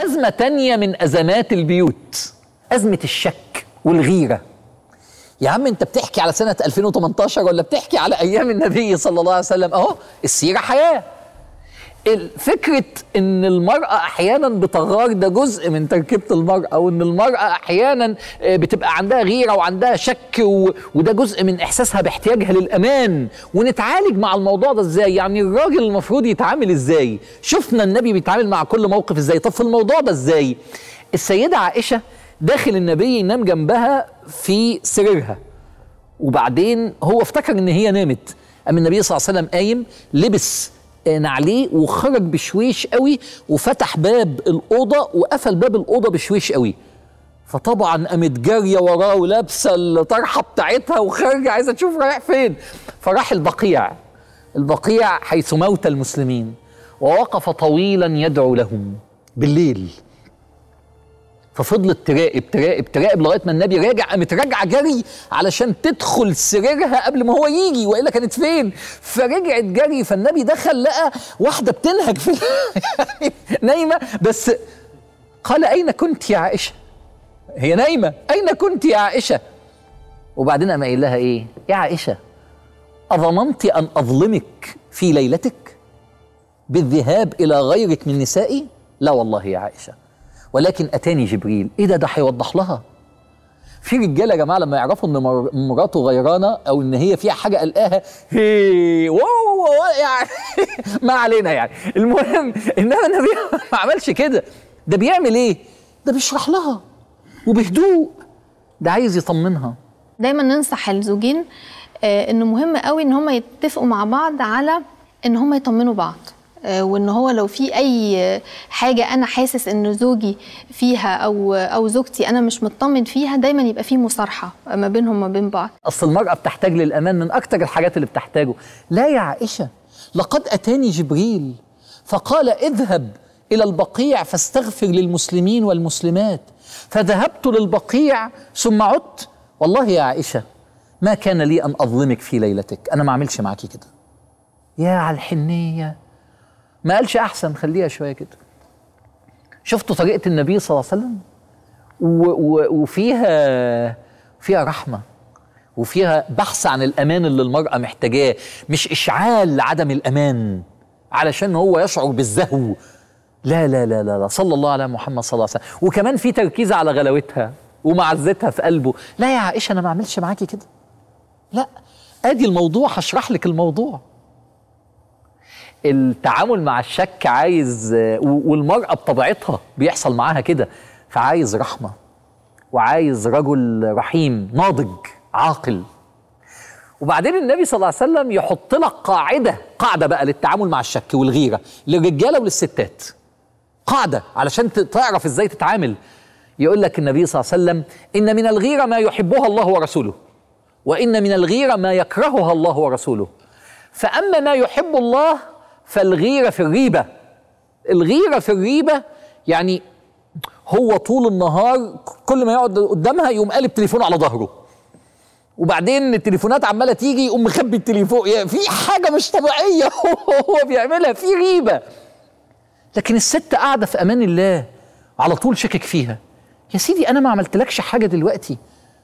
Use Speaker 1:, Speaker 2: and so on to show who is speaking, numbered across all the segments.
Speaker 1: أزمة تانية من أزمات البيوت أزمة الشك والغيرة يا عم انت بتحكي على سنة 2018 ولا بتحكي على أيام النبي صلى الله عليه وسلم أهو السيرة حياة فكرة ان المرأة احيانا بتغار ده جزء من تركيبة المرأة وان المرأة احيانا بتبقى عندها غيرة وعندها شك و... وده جزء من احساسها باحتياجها للامان ونتعالج مع الموضوع ده ازاي يعني الراجل المفروض يتعامل ازاي شفنا النبي بيتعامل مع كل موقف ازاي طب في الموضوع ده ازاي السيدة عائشة داخل النبي ينام جنبها في سريرها وبعدين هو افتكر ان هي نامت اما النبي صلى الله عليه وسلم قايم لبس نعليه وخرج بشويش قوي وفتح باب الاوضه وقفل باب الاوضه بشويش قوي فطبعا قامت جاريه وراه ولابسه الطرحه بتاعتها وخارجه عايزه تشوف رايح فين فراح البقيع البقيع حيث موت المسلمين ووقف طويلا يدعو لهم بالليل ففضلت تراقب تراقب تراقب لغايه ما النبي راجع قامت راجعه جري علشان تدخل سريرها قبل ما هو يجي والا كانت فين فرجعت جري فالنبي دخل لقى واحده بتنهج في يعني نايمه بس قال اين كنت يا عائشه هي نايمه اين كنت يا عائشه وبعدين قام قايل لها ايه يا عائشه اظننت ان اظلمك في ليلتك بالذهاب الى غيرك من نسائي لا والله يا عائشه ولكن اتاني جبريل ايه ده ده هيوضح لها في رجاله يا جماعه لما يعرفوا ان مراته غيرانه او ان هي فيها حاجه قلقاها هي واو واو يعني ما علينا يعني المهم انما النبي ما عملش كده ده بيعمل ايه ده بيشرح لها وبهدوء ده عايز يطمنها
Speaker 2: دايما ننصح الزوجين آه انه مهم قوي ان هم يتفقوا مع بعض على ان هم يطمنوا بعض وان هو لو في اي حاجه انا حاسس ان زوجي فيها او او زوجتي انا مش مطمن فيها دايما يبقى في مصارحه ما بينهم وما بين بعض
Speaker 1: اصل المراه بتحتاج للامان من اكتر الحاجات اللي بتحتاجه لا يا عائشه لقد اتاني جبريل فقال اذهب الى البقيع فاستغفر للمسلمين والمسلمات فذهبت للبقيع ثم عدت والله يا عائشه ما كان لي ان اظلمك في ليلتك انا ما اعملش معاكي كده يا على الحنيه ما قالش احسن خليها شويه كده شفتوا طريقه النبي صلى الله عليه وسلم و و وفيها فيها رحمه وفيها بحث عن الامان اللي المراه محتاجاه مش اشعال لعدم الامان علشان هو يشعر بالزهو لا لا لا لا, لا صلى الله على محمد صلى الله عليه وسلم وكمان في تركيز على غلاوتها ومعزتها في قلبه لا يا عائشه انا ما اعملش معاكي كده لا ادي الموضوع هشرح لك الموضوع التعامل مع الشك عايز والمرأة بطبيعتها بيحصل معاها كده فعايز رحمة وعايز رجل رحيم ناضج عاقل وبعدين النبي صلى الله عليه وسلم يحط لك قاعدة قاعدة بقى للتعامل مع الشك والغيرة للرجالة وللستات قاعدة علشان تعرف ازاي تتعامل يقول لك النبي صلى الله عليه وسلم إن من الغيرة ما يحبها الله ورسوله وإن من الغيرة ما يكرهها الله ورسوله فأما ما يحب الله فالغيرة في الريبة الغيرة في الريبة يعني هو طول النهار كل ما يقعد قدامها يقوم قالب تليفونه على ظهره وبعدين التليفونات عماله تيجي يقوم مخبي التليفون يعني في حاجه مش طبيعيه هو بيعملها في غيبه لكن الست قاعده في امان الله على طول شكك فيها يا سيدي انا ما عملتلكش حاجه دلوقتي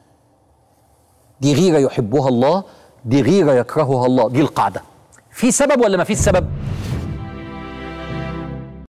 Speaker 1: دي غيره يحبها الله دي غيره يكرهها الله دي القاعده في سبب ولا ما فيش سبب